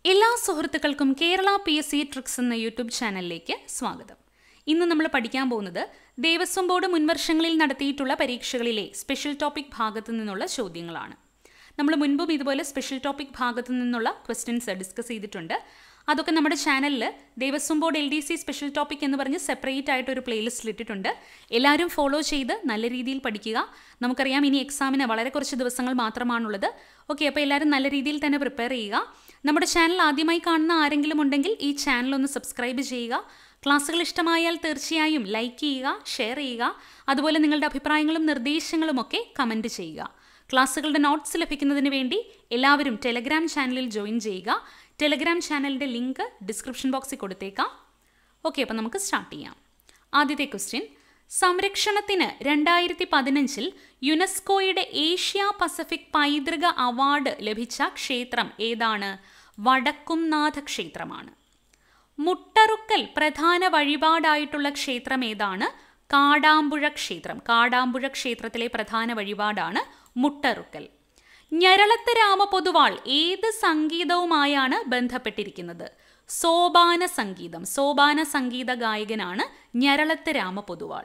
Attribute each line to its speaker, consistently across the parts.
Speaker 1: എല്ലാ സുഹൃത്തുക്കൾക്കും Kerala P S C tricks എന്ന യൂട്യൂബ് ചാനലിലേക്ക് സ്വാഗതം ഇന്ന് നമ്മൾ പഠിക്കാൻ പോകുന്നത് ദേവസ്വം ബോർഡ് മുൻവർഷങ്ങളിൽ നടത്തിയിട്ടുള്ള പരീക്ഷകളിലെ സ്പെഷ്യൽ ടോപ്പിക് ഭാഗത്തു നിന്നുള്ള ചോദ്യങ്ങളാണ് നമ്മൾ മുൻപും ഇതുപോലെ സ്പെഷ്യൽ ടോപ്പിക് ഭാഗത്തു നിന്നുള്ള ക്വസ്റ്റ്യൻസ് ഡിസ്കസ് ചെയ്തിട്ടുണ്ട് അതൊക്കെ നമ്മുടെ ചാനലിൽ Devaswom board L D C special topic എന്ന് പറഞ്ഞ് സെപ്പറേറ്റ് ആയിട്ട് ഒരു പ്ലേലിസ്റ്റിൽ ഇട്ടിട്ടുണ്ട് എല്ലാവരും ഫോളോ ചെയ്ത് നല്ല രീതിയിൽ പഠിക്കുക നമുക്കറിയാം ഇനി എക്സാമിന് വളരെ കുറച്ച് ദിവസങ്ങൾ മാത്രമാണുള്ളത് ഓക്കെ അപ്പോൾ എല്ലാവരും നല്ല രീതിയിൽ തന്നെ പ്രിപ്പയർ ചെയ്യുക നമ്മുടെ ചാനൽ ആദ്യമായി കാണുന്ന ആരെങ്കിലും ഉണ്ടെങ്കിൽ ഈ ചാനൽ ഒന്ന് സബ്സ്ക്രൈബ് ചെയ്യുക ക്ലാസ്സുകൾ ഇഷ്ടമായാൽ തീർച്ചയായും ലൈക്ക് ചെയ്യുക ഷെയർ ചെയ്യുക അതുപോലെ നിങ്ങളുടെ അഭിപ്രായങ്ങളും നിർദ്ദേശങ്ങളും ഒക്കെ കമൻറ്റ് ചെയ്യുക ക്ലാസ്സുകളുടെ നോട്ട്സ് ലഭിക്കുന്നതിന് വേണ്ടി എല്ലാവരും ടെലഗ്രാം ചാനലിൽ ജോയിൻ ചെയ്യുക ടെലഗ്രാം ചാനലിൻ്റെ ലിങ്ക് ഡിസ്ക്രിപ്ഷൻ ബോക്സിൽ കൊടുത്തേക്കാം ഓക്കെ അപ്പോൾ നമുക്ക് സ്റ്റാർട്ട് ചെയ്യാം ആദ്യത്തെ ക്വസ്റ്റ്യൻ സംരക്ഷണത്തിന് രണ്ടായിരത്തി പതിനഞ്ചിൽ യുനെസ്കോയുടെ ഏഷ്യ പസഫിക് പൈതൃക അവാർഡ് ലഭിച്ച ക്ഷേത്രം ഏതാണ് വടക്കുംനാഥ ക്ഷേത്രമാണ് മുട്ടറുക്കൽ പ്രധാന വഴിപാടായിട്ടുള്ള ക്ഷേത്രം ഏതാണ് കാടാമ്പുഴ ക്ഷേത്രം കാടാമ്പുഴ ക്ഷേത്രത്തിലെ പ്രധാന വഴിപാടാണ് മുട്ടറുക്കൽ ഞരളത്ത് രാമപൊതുവാൾ ഏത് സംഗീതവുമായാണ് ബന്ധപ്പെട്ടിരിക്കുന്നത് സോപാന സംഗീതം സോപാന സംഗീത ഗായകനാണ് ഞരളത്ത് രാമപൊതുവാൾ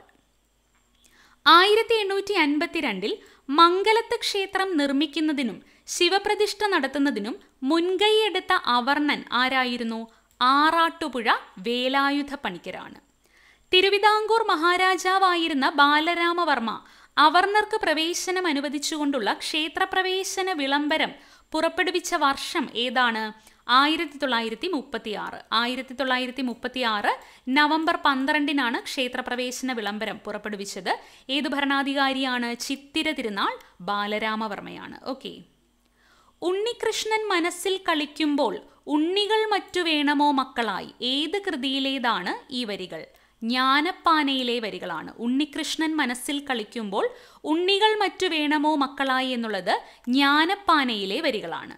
Speaker 1: ആയിരത്തി എണ്ണൂറ്റി അൻപത്തിരണ്ടിൽ മംഗലത്ത് ക്ഷേത്രം നിർമ്മിക്കുന്നതിനും ശിവപ്രതിഷ്ഠ നടത്തുന്നതിനും മുൻകൈയെടുത്ത അവർണൻ ആരായിരുന്നു ആറാട്ടുപുഴ വേലായുധ പണിക്കരാണ് തിരുവിതാംകൂർ മഹാരാജാവായിരുന്ന ബാലരാമവർമ്മ അവർണർക്ക് പ്രവേശനം അനുവദിച്ചുകൊണ്ടുള്ള ക്ഷേത്രപ്രവേശന വിളംബരം പുറപ്പെടുവിച്ച വർഷം ഏതാണ് ആയിരത്തി തൊള്ളായിരത്തി മുപ്പത്തി ആറ് ആയിരത്തി തൊള്ളായിരത്തി മുപ്പത്തി ആറ് നവംബർ പന്ത്രണ്ടിനാണ് ക്ഷേത്രപ്രവേശന വിളംബരം പുറപ്പെടുവിച്ചത് ഏത് ഭരണാധികാരിയാണ് ചിത്തിര തിരുനാൾ ബാലരാമവർമ്മയാണ് ഓക്കെ ഉണ്ണികൃഷ്ണൻ മനസ്സിൽ കളിക്കുമ്പോൾ ഉണ്ണികൾ മറ്റു വേണമോ മക്കളായി ഏത് കൃതിയിലേതാണ് ഈ വരികൾ ജ്ഞാനപ്പാനയിലെ വരികളാണ് ഉണ്ണികൃഷ്ണൻ മനസ്സിൽ കളിക്കുമ്പോൾ ഉണ്ണികൾ മറ്റു വേണമോ മക്കളായി എന്നുള്ളത് ജ്ഞാനപ്പാനയിലെ വരികളാണ്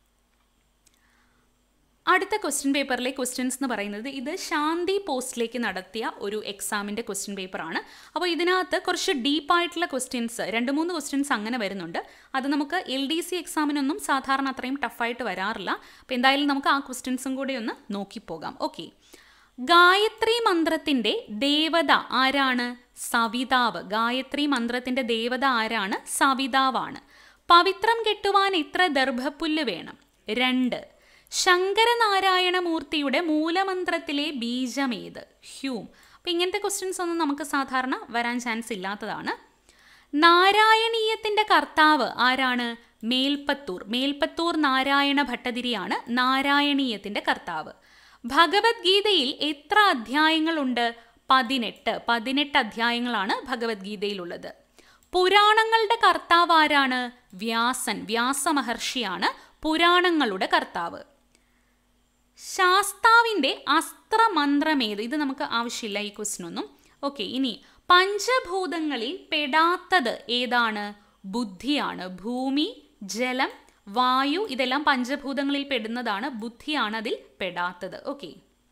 Speaker 1: അടുത്ത ക്വസ്റ്റ്യൻ പേപ്പറിലെ ക്വസ്റ്റ്യൻസ് എന്ന് പറയുന്നത് ഇത് ശാന്തി പോസ്റ്റിലേക്ക് നടത്തിയ ഒരു എക്സാമിൻ്റെ ക്വസ്റ്റ്യൻ പേപ്പറാണ് അപ്പോൾ ഇതിനകത്ത് കുറച്ച് ഡീപ്പായിട്ടുള്ള ക്വസ്റ്റ്യൻസ് രണ്ട് മൂന്ന് ക്വസ്റ്റ്യൻസ് അങ്ങനെ വരുന്നുണ്ട് അത് നമുക്ക് എൽ ഡി സി എക്സാമിനൊന്നും സാധാരണ അത്രയും ടഫായിട്ട് വരാറില്ല അപ്പോൾ എന്തായാലും നമുക്ക് ആ ക്വസ്റ്റ്യൻസും കൂടി ഒന്ന് നോക്കിപ്പോകാം ഓക്കെ ഗായത്രി മന്ത്രത്തിൻ്റെ ദേവത ആരാണ് സവിതാവ് ഗായത്രി മന്ത്രത്തിൻ്റെ ദേവത ആരാണ് സവിതാവാണ് പവിത്രം കെട്ടുവാൻ എത്ര ദർഭപ്പുല്ല് വേണം രണ്ട് ശങ്കരനാരായണമൂർത്തിയുടെ മൂലമന്ത്രത്തിലെ ബീജമേത് ഹ്യൂം അപ്പം ഇങ്ങനത്തെ ക്വസ്റ്റ്യൻസ് ഒന്നും നമുക്ക് സാധാരണ വരാൻ ചാൻസ് ഇല്ലാത്തതാണ് നാരായണീയത്തിൻ്റെ കർത്താവ് ആരാണ് മേൽപ്പത്തൂർ മേൽപ്പത്തൂർ നാരായണ ഭട്ടതിരിയാണ് നാരായണീയത്തിൻ്റെ കർത്താവ് ഭഗവത്ഗീതയിൽ എത്ര അധ്യായങ്ങളുണ്ട് പതിനെട്ട് പതിനെട്ട് അധ്യായങ്ങളാണ് ഭഗവത്ഗീതയിലുള്ളത് പുരാണങ്ങളുടെ കർത്താവ് ആരാണ് വ്യാസൻ വ്യാസമഹർഷിയാണ് പുരാണങ്ങളുടെ കർത്താവ് ശാസ്താവിൻ്റെ അസ്ത്രമന്ത്രമേത് ഇത് നമുക്ക് ആവശ്യമില്ല ഈ ക്വസ്റ്റ്യൻ ഒന്നും ഓക്കെ ഇനി പഞ്ചഭൂതങ്ങളിൽ പെടാത്തത് ഏതാണ് ബുദ്ധിയാണ് ഭൂമി ജലം വായു ഇതെല്ലാം പഞ്ചഭൂതങ്ങളിൽ പെടുന്നതാണ് ബുദ്ധിയാണ് അതിൽ പെടാത്തത് ഓക്കെ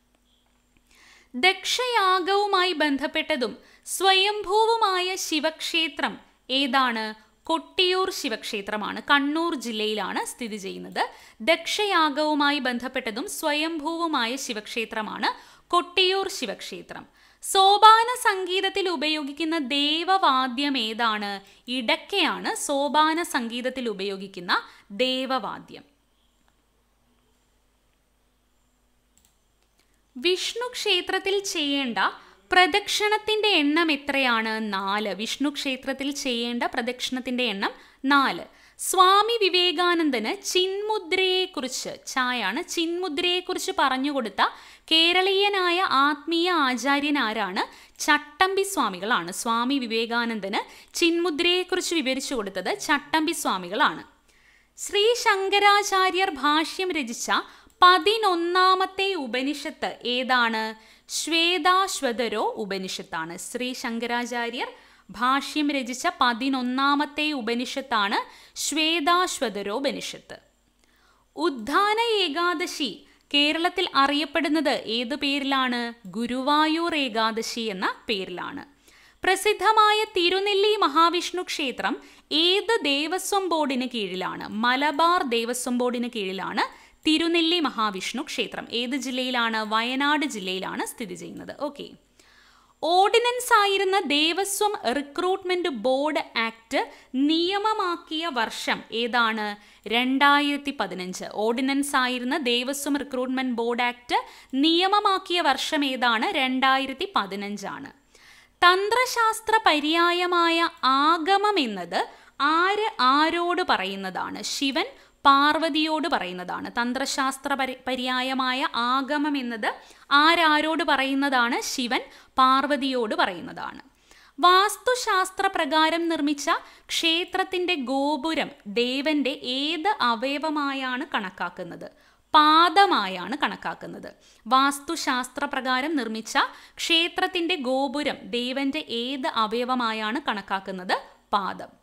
Speaker 1: ദക്ഷയാഗവുമായി ബന്ധപ്പെട്ടതും സ്വയംഭൂവുമായ ശിവക്ഷേത്രം ഏതാണ് കൊട്ടിയൂർ ശിവക്ഷേത്രമാണ് കണ്ണൂർ ജില്ലയിലാണ് സ്ഥിതി ചെയ്യുന്നത് ദക്ഷയാഗവുമായി ബന്ധപ്പെട്ടതും സ്വയംഭൂവുമായ ശിവക്ഷേത്രമാണ് കൊട്ടിയൂർ ശിവക്ഷേത്രം സോപാന സംഗീതത്തിൽ ഉപയോഗിക്കുന്ന ദേവവാദ്യം ഏതാണ് ഇടയ്ക്കയാണ് സോപാന സംഗീതത്തിൽ ഉപയോഗിക്കുന്ന ദേവവാദ്യം വിഷ്ണു ക്ഷേത്രത്തിൽ ചെയ്യേണ്ട പ്രദക്ഷിണത്തിന്റെ എണ്ണം എത്രയാണ് നാല് വിഷ്ണു ക്ഷേത്രത്തിൽ ചെയ്യേണ്ട പ്രദക്ഷിണത്തിന്റെ എണ്ണം നാല് സ്വാമി വിവേകാനന്ദന് ചിന്മുദ്രയെക്കുറിച്ച് ചായാണ് ചിന്മുദ്രയെക്കുറിച്ച് പറഞ്ഞുകൊടുത്ത കേരളീയനായ ആത്മീയ ആചാര്യൻ ആരാണ് ചട്ടമ്പി സ്വാമികളാണ് സ്വാമി വിവേകാനന്ദന് ചിന്മുദ്രയെക്കുറിച്ച് വിവരിച്ചു കൊടുത്തത് ചട്ടമ്പി സ്വാമികളാണ് ശ്രീ ശങ്കരാചാര്യർ ഭാഷ്യം രചിച്ച പതിനൊന്നാമത്തെ ഉപനിഷത്ത് ഏതാണ് ശ്വേതാശ്വതരോ ഉപനിഷത്താണ് ശ്രീ ശങ്കരാചാര്യർ ഭാഷ്യം രചിച്ച പതിനൊന്നാമത്തെ ഉപനിഷത്താണ് ശ്വേതാശ്വതരോ ഉപനിഷത്ത് ഉദ്ധാന ഏകാദശി കേരളത്തിൽ അറിയപ്പെടുന്നത് ഏതു പേരിലാണ് ഗുരുവായൂർ ഏകാദശി എന്ന പേരിലാണ് പ്രസിദ്ധമായ തിരുനെല്ലി മഹാവിഷ്ണു ക്ഷേത്രം ഏത് ദേവസ്വം ബോർഡിന് കീഴിലാണ് മലബാർ ദേവസ്വം ബോർഡിന് കീഴിലാണ് തിരുനെല്ലി മഹാവിഷ്ണു ക്ഷേത്രം ഏത് ജില്ലയിലാണ് വയനാട് ജില്ലയിലാണ് സ്ഥിതി ചെയ്യുന്നത് ഓക്കെ ഓർഡിനൻസ് ആയിരുന്ന ദേവസ്വം റിക്രൂട്ട്മെന്റ് ബോർഡ് ആക്ട് നിയമമാക്കിയ വർഷം ഏതാണ് രണ്ടായിരത്തി പതിനഞ്ച് ഓർഡിനൻസ് ആയിരുന്ന ദേവസ്വം റിക്രൂട്ട്മെന്റ് ബോർഡ് ആക്ട് നിയമമാക്കിയ വർഷം ഏതാണ് രണ്ടായിരത്തി പതിനഞ്ചാണ് തന്ത്രശാസ്ത്ര പര്യായമായ ആഗമം എന്നത് ആര് ആരോട് പറയുന്നതാണ് ശിവൻ പാർവതിയോട് പറയുന്നതാണ് തന്ത്രശാസ്ത്ര പരി പര്യായമായ ആഗമം എന്നത് ആരാരോട് പറയുന്നതാണ് ശിവൻ പാർവതിയോട് പറയുന്നതാണ് വാസ്തുശാസ്ത്ര പ്രകാരം നിർമ്മിച്ച ക്ഷേത്രത്തിന്റെ ഗോപുരം ദേവന്റെ ഏത് അവയവമായാണ് കണക്കാക്കുന്നത് പാദമായാണ് കണക്കാക്കുന്നത് വാസ്തുശാസ്ത്ര പ്രകാരം നിർമ്മിച്ച ക്ഷേത്രത്തിന്റെ ഗോപുരം ദേവന്റെ ഏത് അവയവമായാണ് കണക്കാക്കുന്നത് പാദം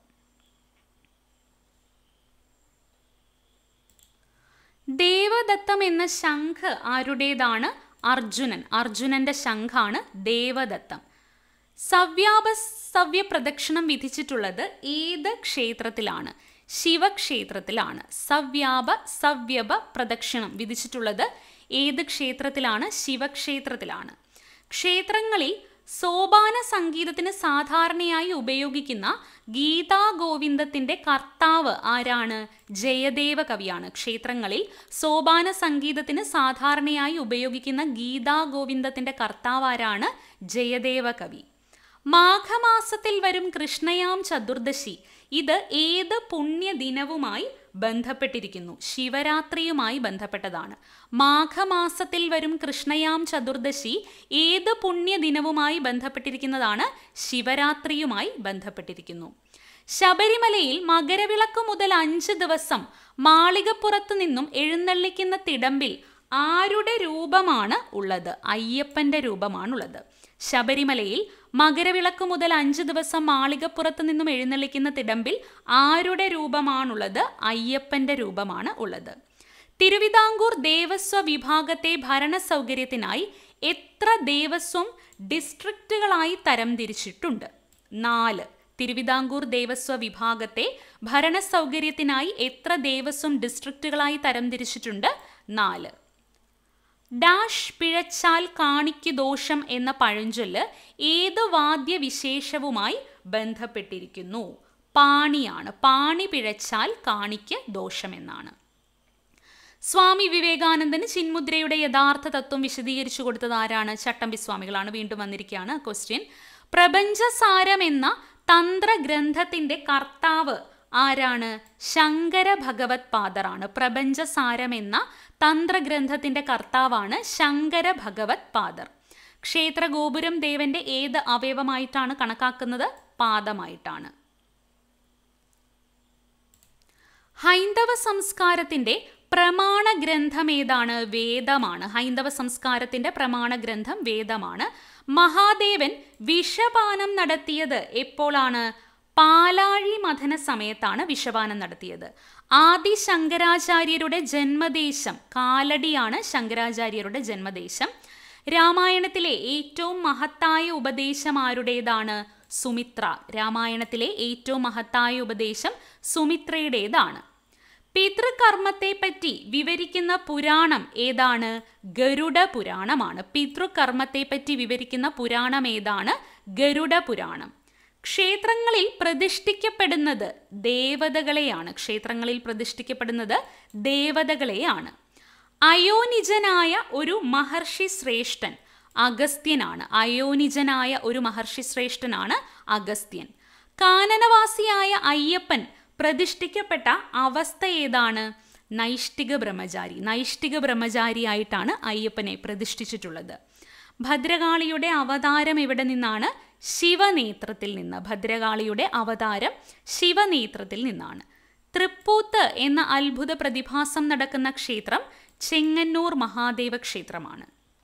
Speaker 1: ദേവദത്തം എന്ന ശംഖ് ആരുടേതാണ് അർജുനൻ അർജുനന്റെ ശംഖാണ് ദേവദത്തം സവ്യാപ സവ്യ പ്രദക്ഷിണം വിധിച്ചിട്ടുള്ളത് ഏത് ക്ഷേത്രത്തിലാണ് ശിവക്ഷേത്രത്തിലാണ് സവ്യാപ സവ്യപ പ്രദക്ഷിണം വിധിച്ചിട്ടുള്ളത് ഏത് ക്ഷേത്രത്തിലാണ് ശിവക്ഷേത്രത്തിലാണ് ക്ഷേത്രങ്ങളിൽ സോപാന സംഗീതത്തിന് സാധാരണയായി ഉപയോഗിക്കുന്ന ഗീതാ ഗോവിന്ദത്തിന്റെ കർത്താവ് ആരാണ് ജയദേവ കവിയാണ് ക്ഷേത്രങ്ങളിൽ സോപാന സംഗീതത്തിന് സാധാരണയായി ഉപയോഗിക്കുന്ന ഗീതാ ഗോവിന്ദത്തിന്റെ കർത്താവ് ആരാണ് ജയദേവ കവി മാഘമാസത്തിൽ വരും കൃഷ്ണയാം ചതുർദശി ഇത് ഏത് പുണ്യദിനവുമായി ബന്ധപ്പെട്ടിരിക്കുന്നു ശിവരാത്രിയുമായി ബന്ധപ്പെട്ടതാണ് മാഘമാസത്തിൽ വരും കൃഷ്ണയാം ചതുർദശി ഏത് പുണ്യദിനവുമായി ബന്ധപ്പെട്ടിരിക്കുന്നതാണ് ശിവരാത്രിയുമായി ബന്ധപ്പെട്ടിരിക്കുന്നു ശബരിമലയിൽ മകരവിളക്ക് മുതൽ അഞ്ച് ദിവസം മാളികപ്പുറത്തു നിന്നും എഴുന്നള്ളിക്കുന്ന തിടമ്പിൽ ആരുടെ രൂപമാണ് ഉള്ളത് അയ്യപ്പന്റെ രൂപമാണുള്ളത് ശബരിമലയിൽ മകരവിളക്ക് മുതൽ അഞ്ച് ദിവസം മാളികപ്പുറത്ത് നിന്നും എഴുന്നള്ളിക്കുന്ന തിടമ്പിൽ ആരുടെ രൂപമാണുള്ളത് അയ്യപ്പന്റെ രൂപമാണ് ഉള്ളത് തിരുവിതാംകൂർ ദേവസ്വ വിഭാഗത്തെ ഭരണ സൗകര്യത്തിനായി എത്ര ദേവസ്വം ഡിസ്ട്രിക്റ്റുകളായി തരംതിരിച്ചിട്ടുണ്ട് നാല് തിരുവിതാംകൂർ ദേവസ്വ വിഭാഗത്തെ ഭരണ സൗകര്യത്തിനായി എത്ര ദേവസ്വം ഡിസ്ട്രിക്റ്റുകളായി തരംതിരിച്ചിട്ടുണ്ട് നാല് ഡാഷ് പിഴച്ചാൽ കാണിക്ക് ദോഷം എന്ന പഴഞ്ചൊല്ല് ഏത് വാദ്യവിശേഷവുമായി ബന്ധപ്പെട്ടിരിക്കുന്നു പാണിയാണ് പാണി പിഴച്ചാൽ കാണിക്ക് ദോഷമെന്നാണ് സ്വാമി വിവേകാനന്ദന് ചിന്മുദ്രയുടെ യഥാർത്ഥ തത്വം വിശദീകരിച്ചു കൊടുത്തത് ആരാണ് ചട്ടമ്പി സ്വാമികളാണ് വീണ്ടും വന്നിരിക്കുകയാണ് ക്വസ്റ്റ്യൻ പ്രപഞ്ചസാരം എന്ന തന്ത്രഗ്രന്ഥത്തിന്റെ കർത്താവ് ആരാണ് ശങ്കര ഭഗവത് പാദറാണ് പ്രപഞ്ചസാരം എന്ന തന്ത്രഗ്രന്ഥത്തിന്റെ കർത്താവാണ് ശങ്കര ഭഗവത് പാദർ ക്ഷേത്ര ഗോപുരം ദേവന്റെ ഏത് അവയവമായിട്ടാണ് കണക്കാക്കുന്നത് പാദമായിട്ടാണ് ഹൈന്ദവ സംസ്കാരത്തിന്റെ പ്രമാണ ഗ്രന്ഥം ഏതാണ് വേദമാണ് ഹൈന്ദവ സംസ്കാരത്തിന്റെ പ്രമാണ ഗ്രന്ഥം വേദമാണ് മഹാദേവൻ വിഷപാനം നടത്തിയത് എപ്പോഴാണ് പാലാഴി മഥന സമയത്താണ് വിഷപാനം നടത്തിയത് ആദി ശങ്കരാചാര്യരുടെ ജന്മദേശം കാലടിയാണ് ശങ്കരാചാര്യരുടെ ജന്മദേശം രാമായണത്തിലെ ഏറ്റവും മഹത്തായ ഉപദേശം ആരുടേതാണ് സുമിത്ര രാമായണത്തിലെ ഏറ്റവും മഹത്തായ ഉപദേശം സുമിത്രയുടേതാണ് പിതൃകർമ്മത്തെ പറ്റി വിവരിക്കുന്ന പുരാണം ഏതാണ് ഗരുഡ പുരാണമാണ് പിതൃകർമ്മത്തെ പറ്റി വിവരിക്കുന്ന പുരാണം ഏതാണ് ഗരുഡ പുരാണം ക്ഷേത്രങ്ങളിൽ പ്രതിഷ്ഠിക്കപ്പെടുന്നത് ദേവതകളെയാണ് ക്ഷേത്രങ്ങളിൽ പ്രതിഷ്ഠിക്കപ്പെടുന്നത് ദേവതകളെയാണ് അയോനിജനായ ഒരു മഹർഷി ശ്രേഷ്ഠൻ അഗസ്ത്യനാണ് അയോനിജനായ ഒരു മഹർഷി ശ്രേഷ്ഠനാണ് അഗസ്ത്യൻ കാനനവാസിയായ അയ്യപ്പൻ പ്രതിഷ്ഠിക്കപ്പെട്ട അവസ്ഥ ഏതാണ് നൈഷ്ഠിക ബ്രഹ്മചാരി നൈഷ്ഠിക ബ്രഹ്മചാരിയായിട്ടാണ് അയ്യപ്പനെ പ്രതിഷ്ഠിച്ചിട്ടുള്ളത് ഭദ്രകാളിയുടെ അവതാരം എവിടെ നിന്നാണ് ശിവനേത്രത്തിൽ നിന്ന് ഭദ്രകാളിയുടെ അവതാരം ശിവനേത്രത്തിൽ നിന്നാണ് തൃപ്പൂത്ത് എന്ന അത്ഭുത പ്രതിഭാസം നടക്കുന്ന ക്ഷേത്രം ചെങ്ങന്നൂർ മഹാദേവ ക്ഷേത്രമാണ്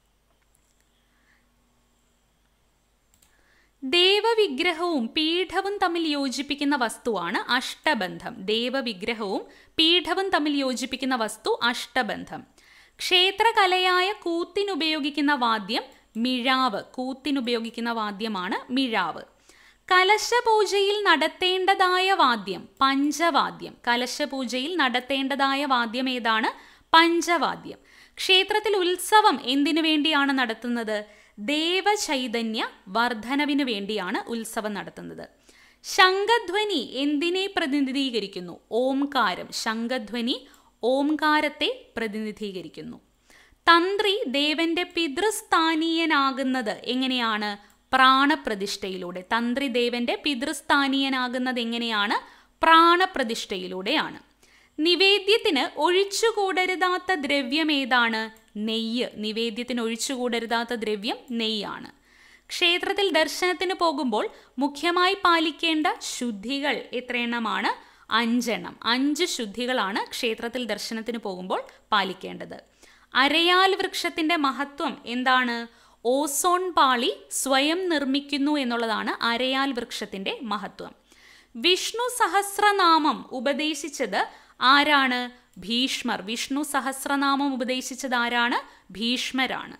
Speaker 1: ദേവവിഗ്രഹവും പീഠവും തമ്മിൽ യോജിപ്പിക്കുന്ന വസ്തുവാണ് അഷ്ടബന്ധം ദേവവിഗ്രഹവും പീഠവും തമ്മിൽ യോജിപ്പിക്കുന്ന വസ്തു അഷ്ടബന്ധം ക്ഷേത്രകലയായ കൂത്തിനുപയോഗിക്കുന്ന വാദ്യം മിഴാവ് കൂത്തിനുപയോഗിക്കുന്ന വാദ്യമാണ് മിഴാവ് കലശപൂജയിൽ നടത്തേണ്ടതായ വാദ്യം പഞ്ചവാദ്യം കലശപൂജയിൽ നടത്തേണ്ടതായ വാദ്യം ഏതാണ് പഞ്ചവാദ്യം ക്ഷേത്രത്തിൽ ഉത്സവം എന്തിനു വേണ്ടിയാണ് നടത്തുന്നത് ദേവചൈതന്യ വർധനവിന് വേണ്ടിയാണ് ഉത്സവം നടത്തുന്നത് ശംഖധ്വനി എന്തിനെ പ്രതിനിധീകരിക്കുന്നു ഓംകാരം ശംഖധ്വനി ഓംകാരത്തെ പ്രതിനിധീകരിക്കുന്നു തന്ത്രി ദേവന്റെ പിതൃസ്ഥാനീയനാകുന്നത് എങ്ങനെയാണ് പ്രാണപ്രതിഷ്ഠയിലൂടെ തന്ത്രി ദേവന്റെ പിതൃസ്ഥാനീയനാകുന്നത് എങ്ങനെയാണ് പ്രാണപ്രതിഷ്ഠയിലൂടെയാണ് നിവേദ്യത്തിന് ഒഴിച്ചുകൂടരുതാത്ത ദ്രവ്യം ഏതാണ് നെയ്യ് നിവേദ്യത്തിന് ഒഴിച്ചുകൂടരുതാത്ത ദ്രവ്യം നെയ്യാണ് ക്ഷേത്രത്തിൽ ദർശനത്തിന് പോകുമ്പോൾ മുഖ്യമായി പാലിക്കേണ്ട ശുദ്ധികൾ എത്രയെണ്ണമാണ് അഞ്ചെണ്ണം അഞ്ച് ശുദ്ധികളാണ് ക്ഷേത്രത്തിൽ ദർശനത്തിന് പോകുമ്പോൾ പാലിക്കേണ്ടത് അരയാൽ വൃക്ഷത്തിന്റെ മഹത്വം എന്താണ് ഓസോൺ പാളി സ്വയം നിർമ്മിക്കുന്നു എന്നുള്ളതാണ് അരയാൽ വൃക്ഷത്തിന്റെ മഹത്വം വിഷ്ണു സഹസ്രനാമം ഉപദേശിച്ചത് ആരാണ് ഭീഷ്മർ വിഷ്ണു സഹസ്രനാമം ഉപദേശിച്ചത് ആരാണ് ഭീഷ്മരാണ്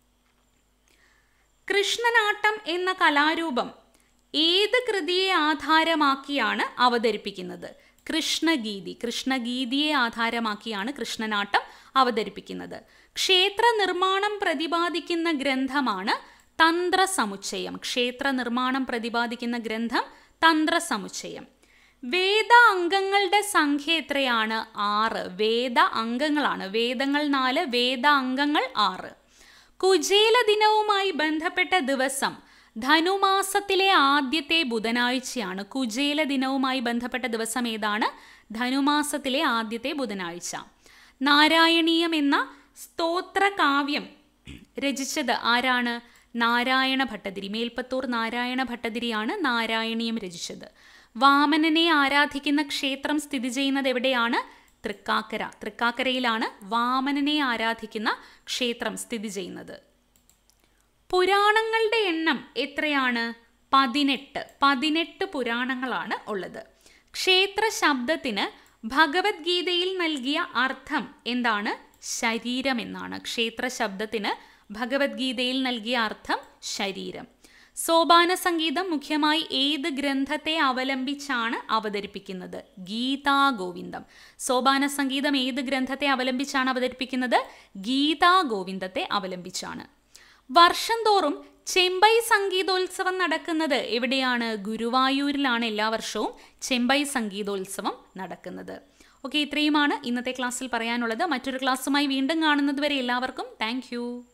Speaker 1: കൃഷ്ണനാട്ടം എന്ന കലാരൂപം ഏത് കൃതിയെ ആധാരമാക്കിയാണ് അവതരിപ്പിക്കുന്നത് കൃഷ്ണഗീതി കൃഷ്ണഗീതിയെ ആധാരമാക്കിയാണ് കൃഷ്ണനാട്ടം അവതരിപ്പിക്കുന്നത് ക്ഷേത്ര നിർമ്മാണം പ്രതിപാദിക്കുന്ന ഗ്രന്ഥമാണ് തന്ത്രസമുച്ചയം ക്ഷേത്ര നിർമ്മാണം പ്രതിപാദിക്കുന്ന ഗ്രന്ഥം തന്ത്രസമുച്ചയം വേദ അംഗങ്ങളുടെ സംഖ്യ എത്രയാണ് ആറ് വേദ അംഗങ്ങളാണ് വേദങ്ങൾ നാല് വേദ അംഗങ്ങൾ ആറ് കുചേല ദിനവുമായി ബന്ധപ്പെട്ട ദിവസം ധനുമാസത്തിലെ ആദ്യത്തെ ബുധനാഴ്ചയാണ് കുചേല ദിനവുമായി ബന്ധപ്പെട്ട ദിവസം ഏതാണ് ധനുമാസത്തിലെ ആദ്യത്തെ ബുധനാഴ്ച നാരായണീയം എന്ന സ്തോത്ര കാവ്യം രചിച്ചത് ആരാണ് നാരായണ ഭട്ടതിരി മേൽപ്പത്തൂർ നാരായണ ഭട്ടതിരിയാണ് നാരായണീയം രചിച്ചത് വാമനനെ ആരാധിക്കുന്ന ക്ഷേത്രം സ്ഥിതി ചെയ്യുന്നത് എവിടെയാണ് തൃക്കാക്കര തൃക്കാക്കരയിലാണ് വാമനനെ ആരാധിക്കുന്ന ക്ഷേത്രം സ്ഥിതി ചെയ്യുന്നത് പുരാണങ്ങളുടെ എണ്ണം എത്രയാണ് പതിനെട്ട് പതിനെട്ട് പുരാണങ്ങളാണ് ഉള്ളത് ക്ഷേത്ര ശബ്ദത്തിന് ഭഗവത്ഗീതയിൽ നൽകിയ അർത്ഥം എന്താണ് ശരീരം എന്നാണ് ക്ഷേത്ര ശബ്ദത്തിന് ഭഗവത്ഗീതയിൽ നൽകിയ അർത്ഥം ശരീരം സോപാന സംഗീതം മുഖ്യമായി ഏത് ഗ്രന്ഥത്തെ അവലംബിച്ചാണ് അവതരിപ്പിക്കുന്നത് ഗീതാ ഗോവിന്ദം സോപാന സംഗീതം ഏത് ഗ്രന്ഥത്തെ അവലംബിച്ചാണ് അവതരിപ്പിക്കുന്നത് ഗീതാ ഗോവിന്ദത്തെ അവലംബിച്ചാണ് വർഷം തോറും ചെമ്പൈ സംഗീതോത്സവം നടക്കുന്നത് എവിടെയാണ് ഗുരുവായൂരിലാണ് എല്ലാ വർഷവും ചെമ്പൈ സംഗീതോത്സവം നടക്കുന്നത് ഓക്കെ ഇത്രയുമാണ് ഇന്നത്തെ ക്ലാസ്സിൽ പറയാനുള്ളത് മറ്റൊരു ക്ലാസ്സുമായി വീണ്ടും കാണുന്നത് വരെ എല്ലാവർക്കും താങ്ക്